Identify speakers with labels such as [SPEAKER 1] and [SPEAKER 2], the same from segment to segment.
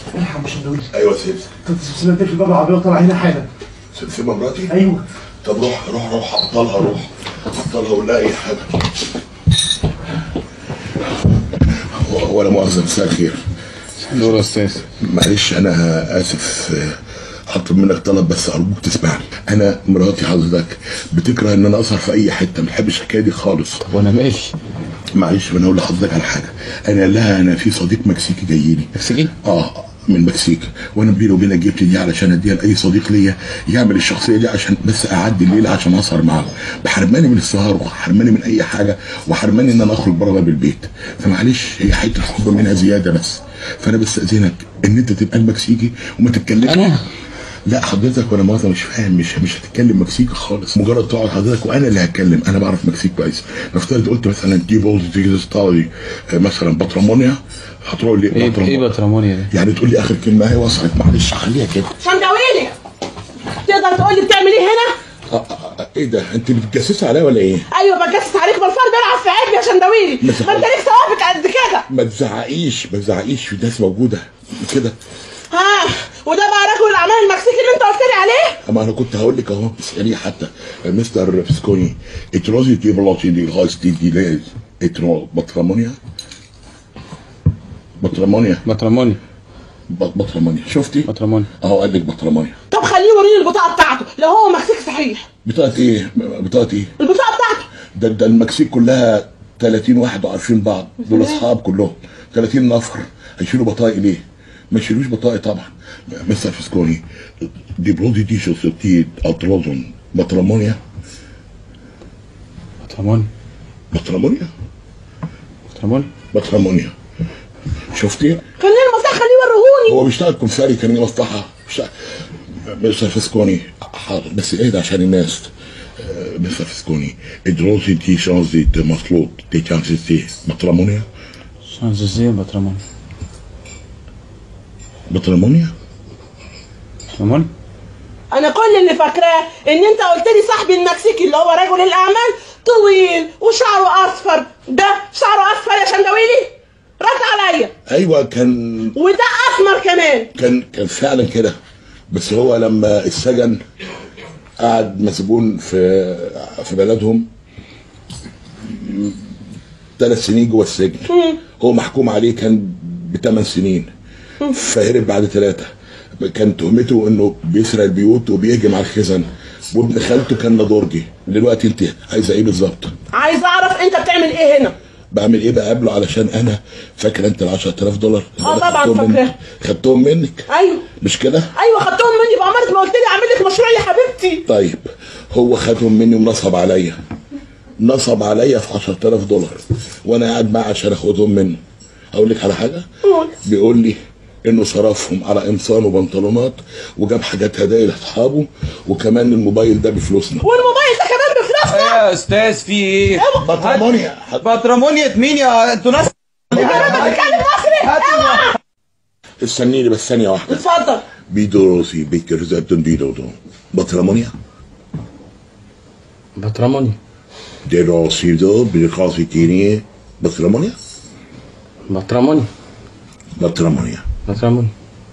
[SPEAKER 1] الحق مش مدوي
[SPEAKER 2] ايوه سيب
[SPEAKER 1] سمعت في باب العربيه وطلع هنا حالا
[SPEAKER 2] سيب سيب مراتي
[SPEAKER 1] ايوه
[SPEAKER 2] طب روح روح روح ابطلها روح ابطلها ولا اي حاجه و- ولا مؤاخذه مساء الخير
[SPEAKER 3] نور يا استاذ
[SPEAKER 2] معلش انا اسف آه، هطلب منك طلب بس ارجوك تسمعني انا مراتي حضرتك بتكره ان انا اسهر في اي حته ما بحبش الحكايه دي خالص
[SPEAKER 3] وانا مالي
[SPEAKER 2] معلش انا اقول لحضرتك على حاجه انا لها انا في صديق مكسيكي جاي لي
[SPEAKER 3] مكسيكي؟
[SPEAKER 2] اه من المكسيك وانا بيني وبينك جبت دي علشان اديها لاي صديق ليا يعمل الشخصيه دي عشان بس اعدي الليله عشان اسهر معاه بحرماني من السهر وحرماني من اي حاجه وحرماني ان انا اخرج بره باب البيت فمعلش هي حته حب منها زياده بس فانا بستاذنك ان انت تبقى المكسيكي وما تتكلمش
[SPEAKER 3] أنا؟
[SPEAKER 2] لا حضرتك وانا مؤاخذه مش فاهم مش مش هتتكلم مكسيكي خالص مجرد تقعد حضرتك وانا اللي هتكلم انا بعرف مكسيك كويس نفترض قلت مثلا دي بولز تيجي ستاري مثلا بطرمونيا هتقول لي
[SPEAKER 3] ايه ايه بطرمونيا ده؟
[SPEAKER 2] يعني تقول لي اخر كلمه هي وصلت معلش خليها كده
[SPEAKER 4] شندويلي تقدر تقول لي بتعمل ايه هنا؟
[SPEAKER 2] آه، آه، آه، ايه ده انت بتتجسسي عليا ولا ايه
[SPEAKER 4] ايوه بجسس عليك بالفار بيلعب في عيب يا شندويلي
[SPEAKER 2] ما
[SPEAKER 4] ما انت ليك ثوابت قد كده
[SPEAKER 2] ما تزعقيش ما تزعقيش في ناس موجوده كده
[SPEAKER 4] ها وده بقى رجل الاعمال المكسيكي اللي انت قلت لي عليه؟
[SPEAKER 2] اما انا كنت هقول لك اهو اساليه حتى مستر فسكوني اتروزي دي بلوتي دي غايس دي دي ليز اترو بطرمونيا بطرمونيا
[SPEAKER 3] بطرموني
[SPEAKER 2] ب- بطرمونيا شفتي
[SPEAKER 3] بطرموني
[SPEAKER 2] اهو قال لك بطرمونيا
[SPEAKER 4] طب خليه يوريني البطاقه بتاعته لو هو مكسيكي صحيح
[SPEAKER 2] بطاقه ايه بطاقه ايه
[SPEAKER 4] البطاقه بتاعته
[SPEAKER 2] ده ده المكسيك كلها 30 واحد وعارفين بعض دول اصحاب كلهم 30 نفر هيشيلوا بطايق ليه؟ ما يشيلوش بطايق طبعا مستر فسكوني دي برودي دي شوسيتي اتروزون بطرمونيا
[SPEAKER 3] بطرموني
[SPEAKER 2] بطرمونيا
[SPEAKER 3] بطرموني
[SPEAKER 2] بطرمونيا شفتي؟
[SPEAKER 4] خليني المفتاح خليه يوريهوني
[SPEAKER 2] هو بيشتغل كمثالي كان ليه مصلحه بيشتغل- مستر فسكوني حاضر بس اهدى عشان الناس آه، مستر فسكوني ادروسي تي شانزي تي مطلوب تي شانزي تي بطرمونيا
[SPEAKER 3] شانزليزيه بطرموني
[SPEAKER 2] بطرمونيا
[SPEAKER 3] بطرموني
[SPEAKER 4] انا كل اللي فاكراه ان انت قلت لي صاحبي المكسيكي اللي هو رجل الاعمال طويل وشعره اصفر ده شعره اصفر يا شندويلي رد عليا
[SPEAKER 2] ايوه كان
[SPEAKER 4] وده اسمر كمان
[SPEAKER 2] كان كان فعلا كده بس هو لما السجن قعد مسجون في في بلدهم ثلاث سنين جوه السجن هو محكوم عليه كان بثمان سنين فهرب بعد ثلاثة كان تهمته انه بيسرق البيوت وبيهجم على الخزن وابن خالته كان نضورجي دلوقتي انت عايزه ايه بالظبط
[SPEAKER 4] عايز اعرف انت بتعمل ايه هنا
[SPEAKER 2] بعمل ايه بقابله علشان انا فاكر انت ال 10000 دولار
[SPEAKER 4] آه
[SPEAKER 2] اللي
[SPEAKER 4] طبعاً
[SPEAKER 2] خدتهم منك؟
[SPEAKER 4] فاكراه.
[SPEAKER 2] خدتهم منك
[SPEAKER 4] ايوه
[SPEAKER 2] مش كده
[SPEAKER 4] ايوه خدتهم مني بأمارة ما قلت لي اعمل لك مشروع يا حبيبتي
[SPEAKER 2] طيب هو خدهم مني ونصب عليا نصب عليا في 10000 دولار وانا قاعد معاه عشان اخدهم منه اقول لك على حاجه
[SPEAKER 4] قول.
[SPEAKER 2] بيقول لي انه صرفهم على قمصان وبنطلونات وجاب حاجات هدايا لاصحابه وكمان الموبايل ده بفلوسنا
[SPEAKER 4] والموبايل ده كمان بفلوسنا
[SPEAKER 5] يا استاذ في ايه؟
[SPEAKER 2] بطرمونيا
[SPEAKER 5] بطرمونيا مين يا انتوا ناس
[SPEAKER 4] انا بتكلم مصري اوعى.
[SPEAKER 2] استنيني بس ثانيه واحده
[SPEAKER 4] اتفضل
[SPEAKER 2] بيدوروسي بيكرزاتون بيدودو بطرمونيا
[SPEAKER 3] بطرموني
[SPEAKER 2] ديروسيدو بيكاسي كيني بطرمونيا
[SPEAKER 3] بطرموني
[SPEAKER 2] بطرمونيا
[SPEAKER 3] بطرموني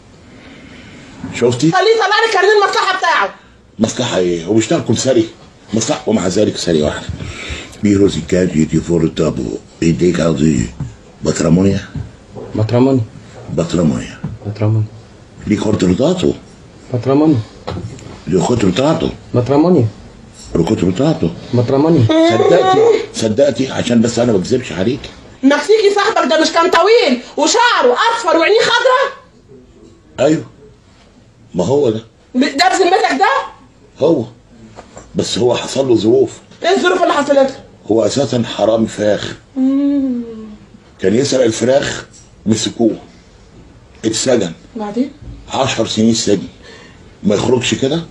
[SPEAKER 2] شفتي
[SPEAKER 4] خليه يطلع لي كارنيه المصلحه بتاعه
[SPEAKER 2] مصلحة ايه؟ هو بيشتغل كمثري مصلحة ومع ذلك ثانية واحدة بيروزي كاجي دي فور تابو ايديك عضي بطرمونيا
[SPEAKER 3] بطرموني
[SPEAKER 2] بطرمونيا
[SPEAKER 3] بطرموني
[SPEAKER 2] لي كنت رطاطو
[SPEAKER 3] بطرموني
[SPEAKER 2] لي كنت رطاطو
[SPEAKER 3] بطرموني
[SPEAKER 2] لي كنت رطاطو
[SPEAKER 3] بطرموني
[SPEAKER 2] صدقتي صدقتي عشان بس انا ما بكذبش عليك
[SPEAKER 4] مكسيكي صاحبك ده مش كان طويل وشعره اصفر وعينيه خضراء
[SPEAKER 2] ايوه ما هو ده
[SPEAKER 4] ده بذمتك ده
[SPEAKER 2] هو بس هو حصل له ظروف
[SPEAKER 4] ايه الظروف اللي حصلت له
[SPEAKER 2] هو اساسا حرامي فراخ كان يسرق الفراخ مسكوه اتسجن
[SPEAKER 4] بعدين
[SPEAKER 2] عشر سنين سجن ما يخرجش كده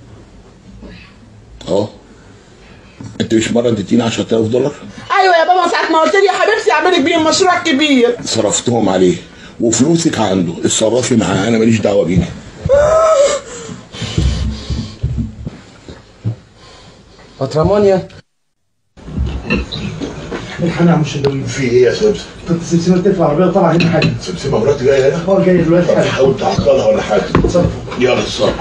[SPEAKER 2] اه انت مش مره اديتيني 10000 دولار
[SPEAKER 4] ايوه يا بابا ساعه ما قلت لي يا حبيبتي اعملك بيهم مشروع كبير
[SPEAKER 2] صرفتهم عليه وفلوسك عنده اتصرفي معاه انا ماليش دعوه بيك
[SPEAKER 3] بطرمونيا
[SPEAKER 1] الحقني يا عم الشندويلي
[SPEAKER 2] في ايه يا سمسم؟
[SPEAKER 1] طب السلسله تلف العربيه طالعه هنا حالا
[SPEAKER 2] سمسمة مراتي جايه هنا؟
[SPEAKER 1] اه جاي دلوقتي
[SPEAKER 2] طب
[SPEAKER 1] حالا
[SPEAKER 2] حاول تعطلها ولا حاجه
[SPEAKER 1] اتصرف
[SPEAKER 2] يلا اتصرف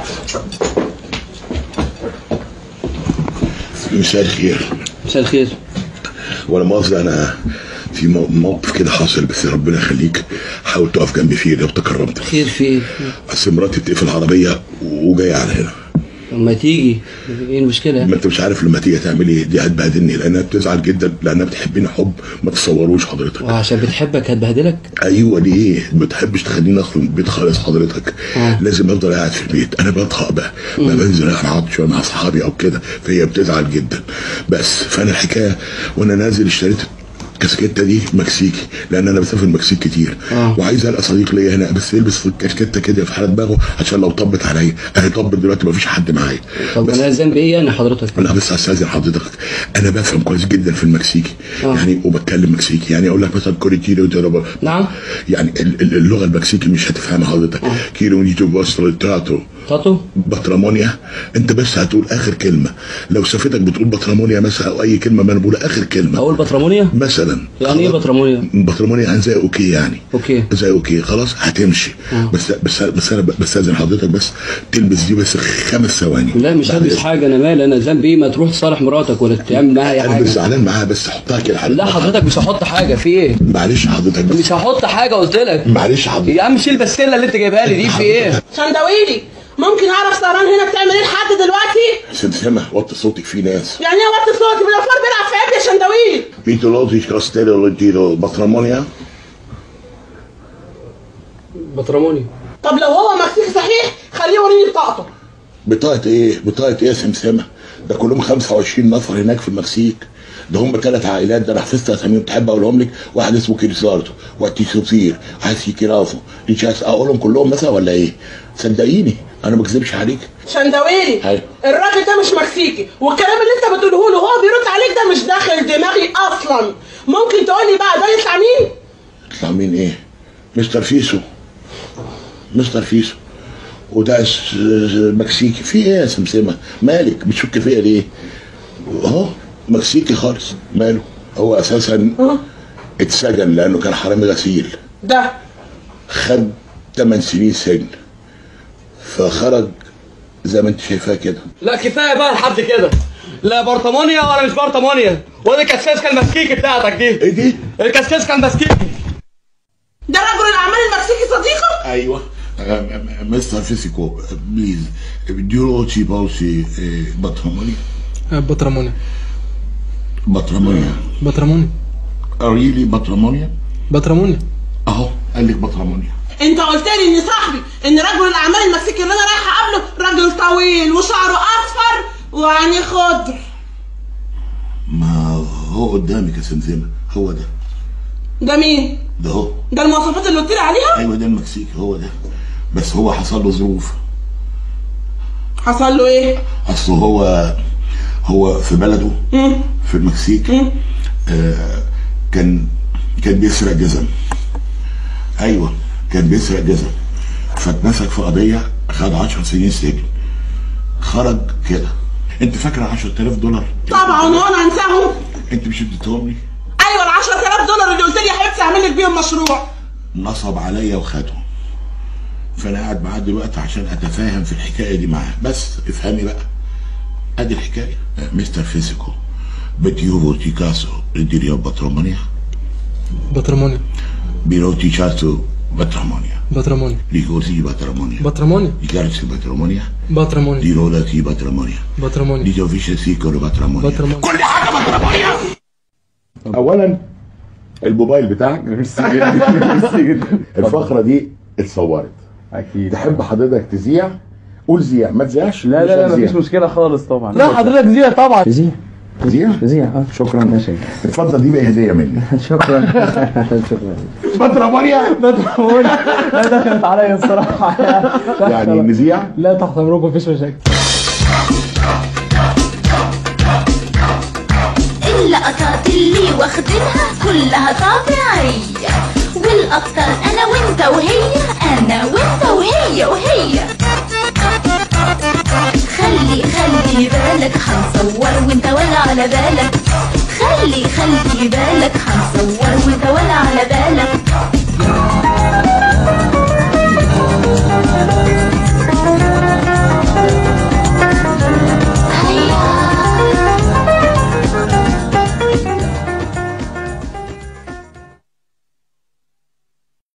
[SPEAKER 2] مساء الخير
[SPEAKER 3] مساء الخير
[SPEAKER 2] ولا مؤاخذة أنا في مو- موقف كده حاصل بس ربنا يخليك حاول تقف جنبي فيه لو تكرمت
[SPEAKER 3] خير في ايه
[SPEAKER 2] أصل مراتي بتقفل العربية وجاية على هنا
[SPEAKER 3] لما تيجي ايه المشكله
[SPEAKER 2] ما أنت مش عارف لما تيجي تعمل إيه دي هتبهدلني لأنها بتزعل جدا لأنها بتحبني حب ما تصوروش حضرتك
[SPEAKER 3] وعشان بتحبك هتبهدلك
[SPEAKER 2] ايوه دي ايه ما بتحبش تخليني اخرج من البيت خالص حضرتك
[SPEAKER 3] آه.
[SPEAKER 2] لازم افضل قاعد في البيت انا بطهق بقى ما بنزل اقعد شويه مع اصحابي او كده فهي بتزعل جدا بس فانا الحكايه وانا نازل اشتريت الكاسكيته دي مكسيكي لان انا بسافر المكسيك كتير
[SPEAKER 3] آه.
[SPEAKER 2] وعايز القى صديق ليا هنا بس يلبس الكاسكيته كده في حاله دماغه عشان لو طبت عليا انا طبت دلوقتي مفيش حد معايا
[SPEAKER 3] طب
[SPEAKER 2] بس
[SPEAKER 3] انا ذنبي ايه يعني حضرتك
[SPEAKER 2] لا بس استاذن حضرتك انا بفهم كويس جدا في المكسيكي
[SPEAKER 3] آه.
[SPEAKER 2] يعني وبتكلم مكسيكي يعني اقول لك مثلا كوريتيرو دي
[SPEAKER 3] نعم
[SPEAKER 2] يعني ال- ال- اللغه المكسيكي مش هتفهمها حضرتك كيلو نيتو بوستر تراتو
[SPEAKER 3] تاتو
[SPEAKER 2] بطرمونيا انت بس هتقول اخر كلمه لو شافتك بتقول بطرمونيا مثلا او اي كلمه ما انا بقول اخر كلمه
[SPEAKER 3] اقول بطرمونيا
[SPEAKER 2] مثلا
[SPEAKER 3] يعني ايه
[SPEAKER 2] خلاص؟
[SPEAKER 3] بطرمونيا
[SPEAKER 2] بطرمونيا يعني زي اوكي يعني
[SPEAKER 3] اوكي
[SPEAKER 2] زي اوكي خلاص هتمشي
[SPEAKER 3] آه.
[SPEAKER 2] بس بس بس انا بستاذن حضرتك بس تلبس دي بس خمس ثواني
[SPEAKER 3] لا مش
[SPEAKER 2] بعد
[SPEAKER 3] هلبس
[SPEAKER 2] إذنك.
[SPEAKER 3] حاجه انا مالي انا ذنبي ايه ما تروح تصالح مراتك ولا تعمل معاها اي
[SPEAKER 2] انا مش
[SPEAKER 3] حاجه
[SPEAKER 2] زعلان معاها بس حطها كده حضرتك
[SPEAKER 3] لا حضرتك مش هحط حاجه في ايه
[SPEAKER 2] معلش حضرتك بس
[SPEAKER 3] مش هحط حاجه قلت لك
[SPEAKER 2] معلش حضرتك
[SPEAKER 3] يا عم شيل بسله اللي انت جايبها لي دي في ايه
[SPEAKER 4] شندويلي ممكن اعرف سهران هنا بتعمل ايه لحد دلوقتي؟
[SPEAKER 2] سمسمة وطي صوتك في ناس
[SPEAKER 4] يعني ايه وقت صوتي بالافكار بيلعب في عيب يا شندويلي
[SPEAKER 2] ميتو لوتيش كاستيلو لوتيرو بطرمونيا
[SPEAKER 3] بطرمونيا
[SPEAKER 4] طب لو هو مكسيكي صحيح خليه يوريني بطاقته
[SPEAKER 2] بطاقة ايه؟ بطاقة ايه يا سمسمة؟ ده كلهم 25 نفر هناك في المكسيك ده هم ثلاث عائلات ده انا حفظت اساميهم تحب اقولهم لك واحد اسمه كريسارتو وتيسوسير واحد سيكيرافو ريتشاس اقولهم كلهم مثلا ولا ايه؟ صدقيني انا ما بكذبش عليك
[SPEAKER 4] شندويلي
[SPEAKER 2] أيوة.
[SPEAKER 4] الراجل ده مش مكسيكي والكلام اللي انت بتقوله له وهو بيرد عليك ده مش داخل دماغي اصلا ممكن تقول لي بقى ده يطلع مين؟
[SPEAKER 2] يطلع مين ايه؟ مستر فيسو مستر فيسو وده س- مكسيكي في ايه يا سمسمة؟ مالك بتشك فيا ليه؟ اهو مكسيكي خالص ماله؟ هو اساسا
[SPEAKER 4] اه
[SPEAKER 2] اتسجن لانه كان حرامي غسيل
[SPEAKER 4] ده
[SPEAKER 2] خد 8 سنين سجن فخرج زي ما انت شايفاه كده
[SPEAKER 5] لا كفايه بقى لحد كده لا برطمانيا ولا مش برطمانيا ولا الكاسكاسكا المسكيكي بتاعتك دي
[SPEAKER 2] ايه دي؟
[SPEAKER 5] الكاسكاسكا المسكيكي
[SPEAKER 4] ده رجل الاعمال المكسيكي صديقك
[SPEAKER 2] ايوه مستر فيسيكو بليز ديرو تي باوسي بطرموني
[SPEAKER 1] بطرموني
[SPEAKER 2] بطرمونيا
[SPEAKER 1] بطرموني
[SPEAKER 2] ريلي بطرمونيا
[SPEAKER 1] بطرموني
[SPEAKER 2] اهو قال لك بطرمونيا
[SPEAKER 4] انت قلت لي ان صاحبي ان رجل الاعمال المكسيكي اللي انا رايحه اقابله راجل طويل وشعره اصفر وعينيه خضر
[SPEAKER 2] ما هو قدامك يا سمسمة هو ده
[SPEAKER 4] ده مين؟
[SPEAKER 2] ده هو
[SPEAKER 4] ده المواصفات اللي قلت لي عليها؟
[SPEAKER 2] ايوه ده المكسيكي هو ده بس هو حصل له ظروف
[SPEAKER 4] حصل له ايه؟
[SPEAKER 2] اصل هو هو في بلده
[SPEAKER 4] مم.
[SPEAKER 2] في المكسيك
[SPEAKER 4] مم.
[SPEAKER 2] آه كان كان بيسرق جزم ايوه كان بيسرق جزم فاتمسك في قضيه خد 10 سنين سجن خرج كده انت فاكره 10000 دولار
[SPEAKER 4] طبعا وانا انساهم
[SPEAKER 2] انت مش اديتهم لي
[SPEAKER 4] ايوه ال 10000 دولار اللي قلت لي يا حبيبتي اعمل لك بيهم مشروع
[SPEAKER 2] نصب عليا وخدهم فانا قاعد معاه دلوقتي عشان اتفاهم في الحكايه دي معاه بس افهمي بقى ادي الحكايه آه، مستر فيسيكو بتيوفو تيكاسو رديريو باترومانيا
[SPEAKER 1] بطرموني
[SPEAKER 2] بيروتي شاتو باترومانيا
[SPEAKER 1] بطرموني
[SPEAKER 2] ليكوزي باترومانيا
[SPEAKER 1] بطرموني
[SPEAKER 2] Dichiarsi patrimonio
[SPEAKER 1] بطرموني
[SPEAKER 2] di Rolati patrimonio di
[SPEAKER 1] بطرموني
[SPEAKER 2] Giovisce Sicolo patrimonio
[SPEAKER 1] بطرموني
[SPEAKER 2] كل حاجه patrimonio اولا الموبايل بتاعك
[SPEAKER 3] ميرسي جدا ميرسي جدا
[SPEAKER 2] الفقره دي اتصورت
[SPEAKER 3] اكيد
[SPEAKER 2] تحب حضرتك تذيع قول ذيع ما تذيعش
[SPEAKER 3] لا
[SPEAKER 2] مش
[SPEAKER 3] لا لا
[SPEAKER 2] هتذيع.
[SPEAKER 3] مفيش مشكله خالص طبعا لا حضرتك زيها طبعا زيها
[SPEAKER 2] تذيع
[SPEAKER 3] زيها
[SPEAKER 2] شكرا
[SPEAKER 3] ماشي
[SPEAKER 2] اتفضل دي بقى هديه مني
[SPEAKER 3] شكرا شكرا
[SPEAKER 2] باتريمونيا
[SPEAKER 6] لا دخلت عليا الصراحه
[SPEAKER 2] يعني نذيع
[SPEAKER 6] لا تحت امركم مفيش مشاكل
[SPEAKER 7] اللقطات اللي واخدينها كلها طبيعية والأكتر أنا وأنت وهي أنا وأنت وهي وهي خلي خلي بالك هنصور وأنت ولا على بالك